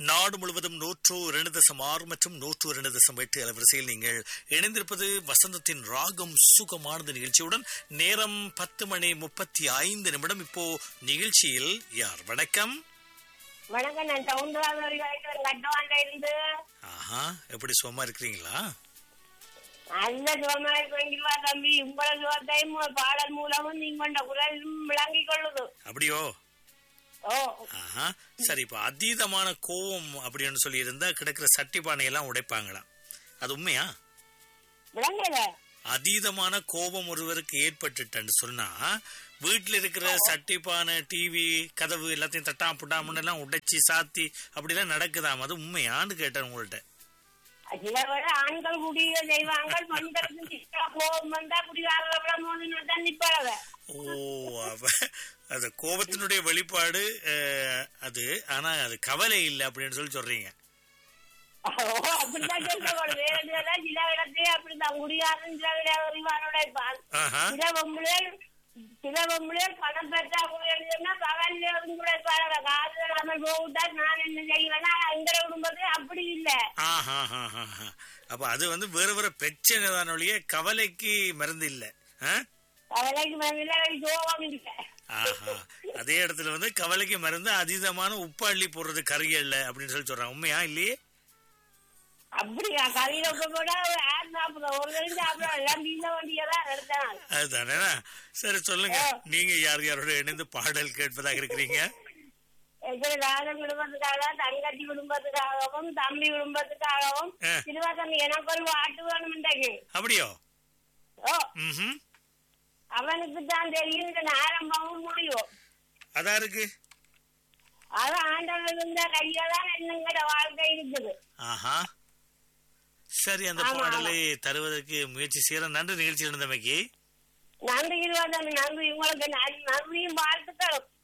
நாடு முழுவதும் நூற்று இரண்டு தசம் ஆறு மற்றும் நூற்று இரண்டு தசம் எட்டு அலைவரிசையில் நீங்கள் இணைந்திருப்பது வசந்தத்தின் ராகம் சுகமானது நிகழ்ச்சியுடன் நேரம் பத்து மணி முப்பத்தி ஐந்து நிமிடம் இப்போ நிகழ்ச்சியில் யார் வணக்கம் வணக்கம் நான் சவுந்தராவரி வரைக்கும் கட்டவாண்ட இருந்து ஆஹா எப்படி சுகமா இருக்கிறீங்களா நல்ல சுகமா இருக்கிறீங்களா தம்பி உங்களோட சுகத்தையும் பாடல் மூலமும் நீங்க குரலும் விளங்கிக் கொள்ளுது அப்படியோ ஓ ஆஹா சரி இப்போ அதீதமான கோவம் அப்படின்னு சொல்லி இருந்தா கிடக்கிற சட்டி பானையெல்லாம் உடைப்பாங்களாம் அது உண்மையா விளங்கல அதீதமான கோபம் ஒருவருக்கு ஏற்பட்டுட்டேன்னு சொன்னா வீட்டுல இருக்கிற சட்டி பானை டிவி கதவு எல்லாத்தையும் தட்டாம் புட்டாமன்னு எல்லாம் உடைச்சி சாத்தி அப்படிலாம் நடக்குதாம் அது உண்மையான்னு கேட்டேன் உங்கள்ட்ட சில விட ஆண்கள் குடிய செய்வாங்க பெண்களுக்கு சிக்கா கோபம் வந்தா குடிகாரர்கள மூணு தான் நிப்பாளவ ஓ அப்ப அது கோபத்தினுடைய வெளிப்பாடு அஹ், அது ஆனா அது கவலை இல்லை அப்படின்னு சொல்லி சொல்றீங்க ஓ அப்படித்தான் சொல்லக்கூடாது வேற இடத்துல சில இடத்துல அப்படித்தான் குடிகாரன் சில விட அறிவானோட இருப்பான் ஆஹா சில பொம்பளைகள் சில பொம்பளைகள் பணம் பெற்றா கூட பகல்ல இருந்து கூட இருப்பாங்க காசு இல்லாமல் போகுதா நான் என்ன செய்வேன்னா எங்க குடும்பத்துல அப்படி இல்லை ஆஹா ஆஹா, ஆஹா. அப்ப அது வந்து வேற வேற பிரச்சனை தான் ஒழிய கவலைக்கு மருந்து இல்ல ஆ? கவலைக்கு மேல சோகம் இல்லை ஆஹா அதே இடத்துல வந்து கவலைக்கு மருந்து அதீதமான உப்பு அள்ளி போடுறது கரியல்ல அப்படின்னு சொல்லி சொல்றாங்க உண்மையா இல்லையே அப்படியா கறியில போட ஆட் சாப்பிடுறோம் ஒரு கறி சாப்பிடுறோம் எல்லாம் வீண வண்டியெல்லாம் எடுத்தான் அதுதானே சரி சொல்லுங்க நீங்க யார் யாரோட இணைந்து பாடல் கேட்பதாக இருக்கிறீங்க எத்தனை ராஜன் குடும்பத்துக்காக தங்கச்சி குடும்பத்துக்காகவும் தம்பி குடும்பத்துக்காகவும் ஆ. சிறுவா தம்பி எனக்கு ஒரு வாட்டு வேணும்ட்டாங்க அப்படியோ ஓ ம் அவனுக்கு தான் தெரியும் இந்த ஆரம்பமும் முடியும் அதா இருக்கு அது ஆண்டவன் இருந்த கையில தான் என்னங்கட வாழ்க்கை இருக்குது ஆஹா சரி அந்த ஆமா, பாடலை தருவதற்கு முயற்சி செய்யற நன்றி நிகழ்ச்சி இருந்தமைக்கு நன்றி இருபது நன்றி உங்களுக்கு நன்றி- நன்றியும் வாழ்த்துக்களும்